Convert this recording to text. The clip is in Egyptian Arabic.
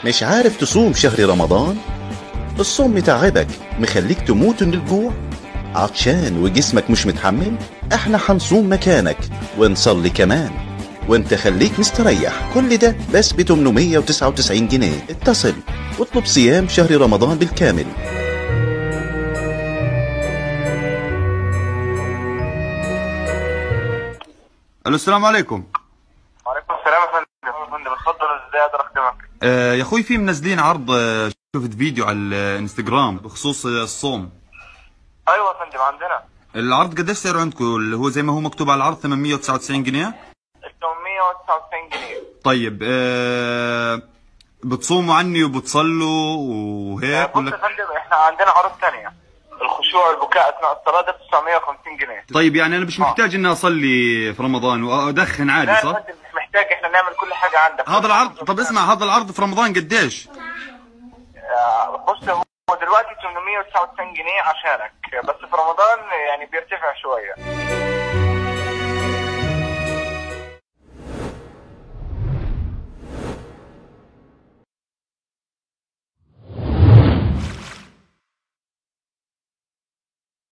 مش عارف تصوم شهر رمضان الصوم متعبك مخليك تموت من الجوع عطشان وجسمك مش متحمل احنا حنصوم مكانك ونصلي كمان وانت خليك مستريح كل ده بس ب 899 جنيه اتصل واطلب صيام شهر رمضان بالكامل الو السلام عليكم وعليكم السلام يا فندم يا فندم اتفضل ازاي اقدر اخدمك آه يا اخوي في منزلين عرض آه شفت فيديو على الانستغرام بخصوص آه، الصوم ايوه يا فندم عندنا العرض قديش سعره عندكم اللي هو زي ما هو مكتوب على العرض 899 جنيه 899 جنيه طيب آه بتصوموا عني وبتصلوا وهيك بص يا ولا فندم احنا عندنا عروض ثانيه الخشوع والبكاء اثناء الصلاه ده ب 950 جنيه طيب يعني انا مش محتاج اني اصلي في رمضان وادخن لا عادي يا صح؟ فندم مش محتاج احنا نعمل كل حاجه عندك هذا العرض طب اسمع هذا العرض في رمضان قديش؟ آه، بص هو دلوقتي 899 جنيه عشانك بس في رمضان يعني بيرتفع شويه